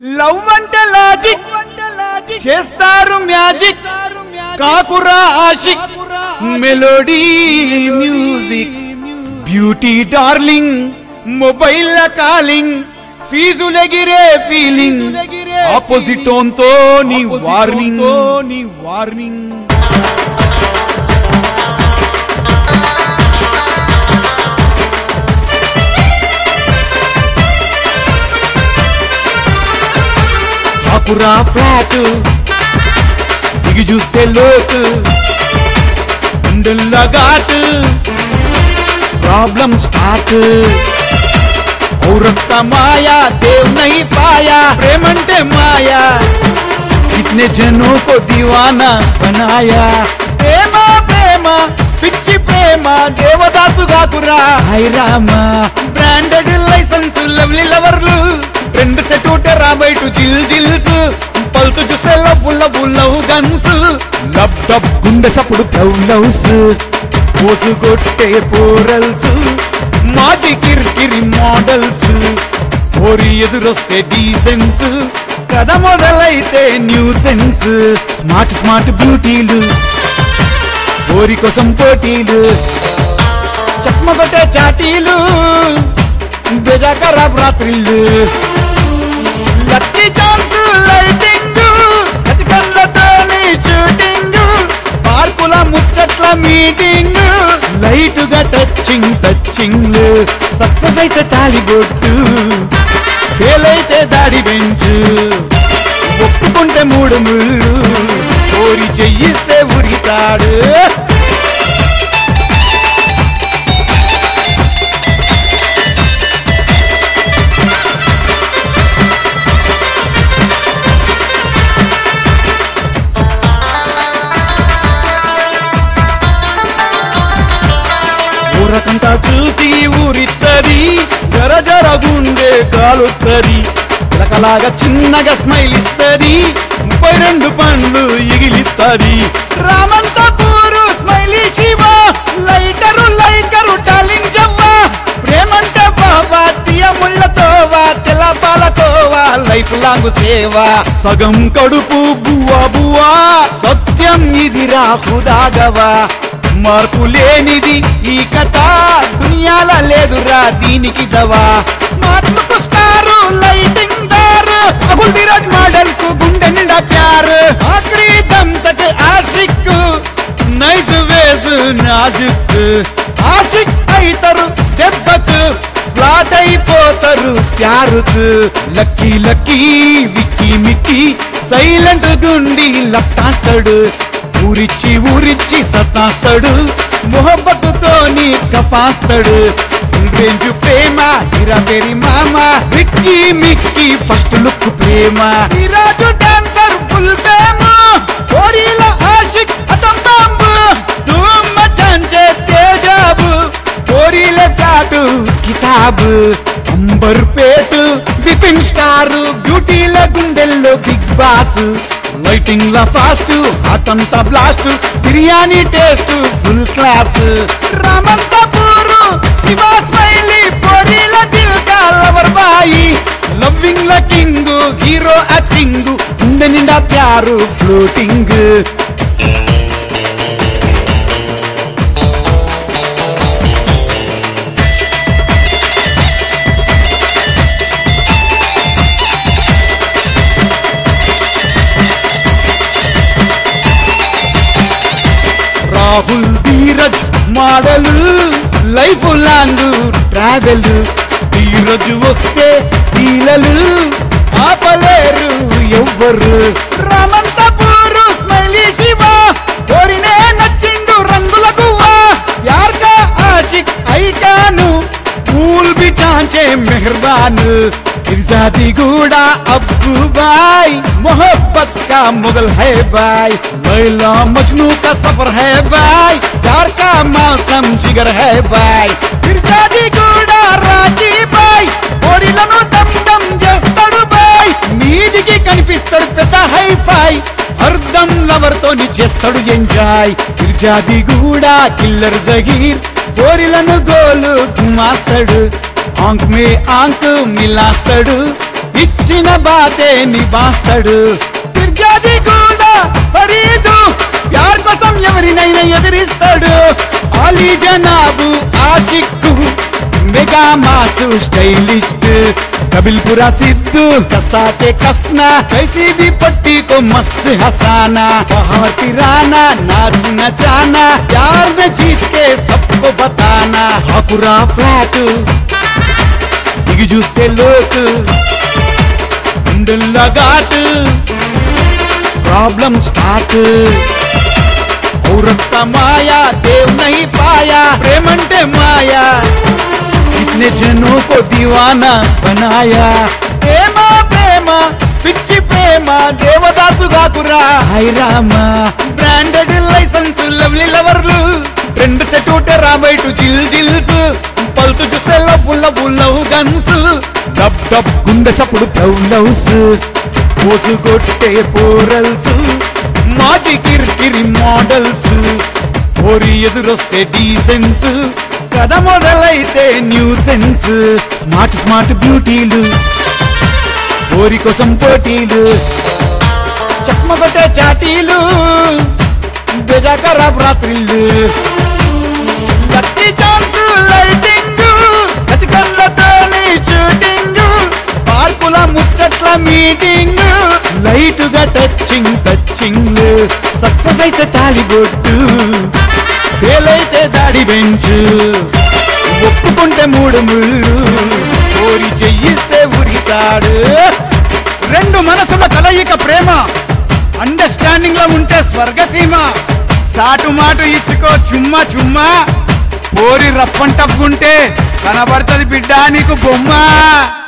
love అంటే logic చేస్తారు magic కాకురా ఆషిక్ melody music beauty darling mobile calling ఫీజులెగిరే ఫీలింగ్ ఆపోజిట్ తో నీ వార్నింగ్ నీ వార్నింగ్ కాకురా ఫ్లాట్ దిగి చూస్తే లోతు గుండెల్లా ఘాట్ ప్రాబ్లం స్టార్ట్ ఔరత్త మాయా దేవ్ నై పాయా ప్రేమంటే మాయా कितने जनों को दीवाना बनाया ప్రేమ ప్రేమ పిచ్చి ప్రేమ దేవదాసు కాకురా హాయ్ రామా బ్రాండెడ్ లైసెన్స్ లవ్లీ లవర్లు రెండు సెట్ రా బయట జిల్ జిల్స్ పల్సు చూస్తే love love love guns lub dub గుండె సప్పుడు లవ్స్ పోసు కొట్టే పోరల్స్ మాటి కిరికిరి మోడల్స్ ఓరి ఎదురొస్తే డీసెన్స్ కథ మొదలైతే న్యూ సెన్స్ స్మార్ట్ స్మార్ట్ బ్యూటీలు ఓరి కోసం పోటీలు చక్మగొట్టే చాటీలు బెజా ఖరాబ్ రాత్రిళ్ళు లక్కీ ఛాన్స్ లైటింగ్ కసికళ్ళతోని షూటింగ్ పార్కుల ముచ్చట్ల మీటింగ్ లైట్ గా టచింగ్ టచింగ్ సక్సెస్ అయితే తాలిబొట్టు ఫెయిల్ అయితే దాడి బెంచు ఒప్పుకుంటే మూడు ముళ్ళు కోరి చెయ్యిస్తే ఉరితాడు ఊరకంతా చూసి ఊరిత్తది జర జర గుండె కాలుత్తది రకలాగా చిన్నగా స్మైల్ ఇస్తది ముప్పై రెండు పండ్లు ఎగిలిత్తది Ramanthapur smiley Shiva lighter liker టాలింగ్ జవ్వ ప్రేమంటే బాబా తీయ ముళ్ళతోవా తెల్ల పాలకోవా లైఫ్ లాంగ్ సేవ సగం కడుపు బువ్వా బువ్వా సత్యం ఇదిరా హుదాగవా మార్పు లేనిది ఈ కథ దునియాల లేదురా దీనికి దవా స్మార్ట్ లుక్ స్టార్ లైటింగ్ దార్ అబుల్ విరాజ్ మోడల్ కు గుండె నిండా ప్యార్ ఆఖరి దమ్ తక్ ఆషిక్ నైస్ వేస్ నాజుక్ ఆషిక్ అయితరు దెబ్బకు ఫ్లాట్ అయిపోతారు ప్యారుకు lucky lucky Vicky Mickey silent గుండి లప్టాస్తాడు ఊరిచ్చి ఊరిచ్చి సత్తాస్తాడు మొహబ్బతుతోని కపాస్తాడు ఫుల్ రేంజ్ ప్రేమ హీరా పేరి మామ విక్కీ మిక్కీ ఫస్ట్ లుక్ ప్రేమ సిరాజు డాన్సర్ ఫుల్ ఫేమ్ కోరీల ఆషిక్ అతం బాంబు ధూమ్ మచాంచే తేజాబు కోరీల ఫ్లాటు కితాబు అంబర్ పేటు బిపిన్ స్టార్ బ్యూటీల గుండెల్లో బిగ్ బాస్ లైటింగ్ లా ఫాస్ట్ అతంతా blast biryani taste full class Ramanthapur Shiva smiley పోరీల దిల్కా లవర్ బాయి లవ్వింగ్ ల కింగ్ హీరో యాక్టింగ్ గుండె నిండా ప్యారు ఫ్లోటింగ్ రాహుల్ ధీరజ్ మాడలు లైఫ్ లాంగ్ ట్రావెల్ ధీరజ్ వస్తే హీలలు ఆపలేరు ఎవ్వరు రామంతపూరు స్మైలీ శివ కోరినే నచ్చిండు రంగుల గువ్వా యార్కా ఆషిక్ ఐకాను फूल भी चांचे मेहरबान इर्जादी गूड़ा अब्बू भाई मोहब्बत का मुगल है भाई लैला मजनू का सफर है भाई प्यार का मौसम जिगर है भाई इर्जादी गूड़ा राजी भाई కోరిలను దమ్ దమ్ చేస్తాడు బాయ్ నీదికి కనిపిస్తాడు పెద్ద హై ఫై అర్ధం లవర్ తోని చేస్తాడు ఎంజాయ్ గిర్జాది కూడా కిల్లర్ జగీర్ కోరిలను గోలు గుమాస్తాడు ఆంక్ మే ఆంక్ మిలాస్తాడు ఇచ్చిన బాతే నివాస్తాడు ఫిర్యాది కూడా ఖరీదు ప్యార్ కోసం ఎవరినైనా ఎదిరిస్తాడు ఆలీ జనాబు ఆషిక్కు మెగా మాసు స్టైలిస్ట్ కబిల్పురా సిద్ధు కసాతే కస్నా कैसी भी पट्टी को मस्त हसाना बहुत राना नाचना जाना प्यार में जीत के सबको बताना హాకురా ఫ్లాట్ దిగి చూస్తే లోటు గుండెల్లా ఘాటు ప్రాబ్లం స్టార్ట్ औरत का माया देव नहीं पाया प्रेम అంటే మాయా कितने जनों को दीवाना बनाया ప్రేమ ప్రేమ పిచ్చి ప్రేమ దేవదాసుగా కురా హాయ్ రామ బ్రాండెడ్ లైసెన్స్ లవ్లీ లవర్లు రెండు సెట్ రాబైటు జిల్ జిల్స్ పల్సు చూస్తే love love love guns dub dub గుండె సప్పుడు లవ్స్ పోసు కొట్టే పోరల్స్ మాటి కిరికిరి మోడల్స్ ఓరి ఎదురొస్తే డీసెన్స్ కథ మొదలైతే న్యూ సెన్స్ స్మార్ట్ స్మార్ట్ బ్యూటీలు ఓరి కోసం పోటీలు చక్మగొట్టే చాటీలు బెజాకరాబ్ రాత్రిళ్ళు లక్కీ ఛాన్స్ లైటింగ్ కసికళ్ళతోని షూటింగ్ పార్కుల ముచ్చట్ల మీటింగ్ లైట్ గా టచింగ్ టచింగ్ సక్సెస్ అయితే తాళిబొట్టు ఫెయిల్ అయితే దాడి బెంచ్ ఒప్పుకుంటే మూడు ముళ్ళు కోరి చెయ్యిస్తే ఉరితాడు రెండు మనసుల కలయిక ప్రేమ అండర్స్టాండింగ్ లో ఉంటే స్వర్గసీమ సాటు మాటు ఇచ్చుకో చుమ్మా చుమ్మా పోరి రప్పంటప్పుకుంటే కనబడుతుంది బిడ్డ నీకు బొమ్మ